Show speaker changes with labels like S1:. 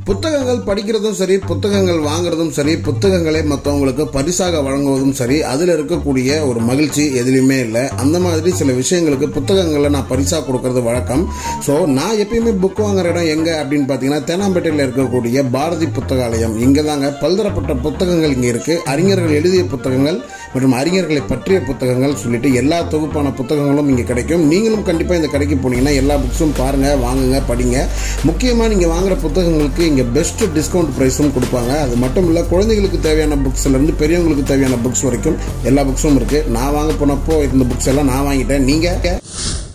S1: புத்தகங்கள் படிக்கிறதும் சரி புத்தகங்கள் வாங்குறதும் சரி புத்தகங்களை மற்றவங்களுக்கு பரிசாக வழங்குவதும் சரி அதில் இருக்கக்கூடிய ஒரு மகிழ்ச்சி எதுலையுமே இல்லை அந்த மாதிரி சில விஷயங்களுக்கு புத்தகங்களை நான் பரிசாக கொடுக்கறது வழக்கம் ஸோ நான் எப்பயுமே புக் வாங்குற இடம் எங்கே அப்படின்னு பார்த்தீங்கன்னா தேனாம்பேட்டையில் இருக்கக்கூடிய பாரதி புத்தகாலயம் இங்கே தாங்க பல்தரப்பட்ட புத்தகங்கள் இங்கே இருக்குது அறிஞர்கள் எழுதிய புத்தகங்கள் மற்றும் அறிஞர்களை பற்றிய புத்தகங்கள் சொல்லிட்டு எல்லா தொகுப்பான புத்தகங்களும் இங்கே கிடைக்கும் நீங்களும் கண்டிப்பாக இந்த கடைக்கு போனீங்கன்னா எல்லா புக்ஸும் பாருங்கள் வாங்குங்க படிங்க முக்கியமாக நீங்கள் வாங்குற புத்தகங்களுக்கு இங்கே பெஸ்ட் டிஸ்கவுண்ட் ப்ரைஸும் கொடுப்பாங்க அது மட்டும் இல்லை குழந்தைகளுக்கு தேவையான புக்ஸ்லேருந்து பெரியவங்களுக்கு தேவையான புக்ஸ் வரைக்கும் எல்லா புக்ஸும் இருக்குது நான் வாங்க போனப்போ இந்த புக்ஸ் எல்லாம் நான் வாங்கிட்டேன் நீங்கள்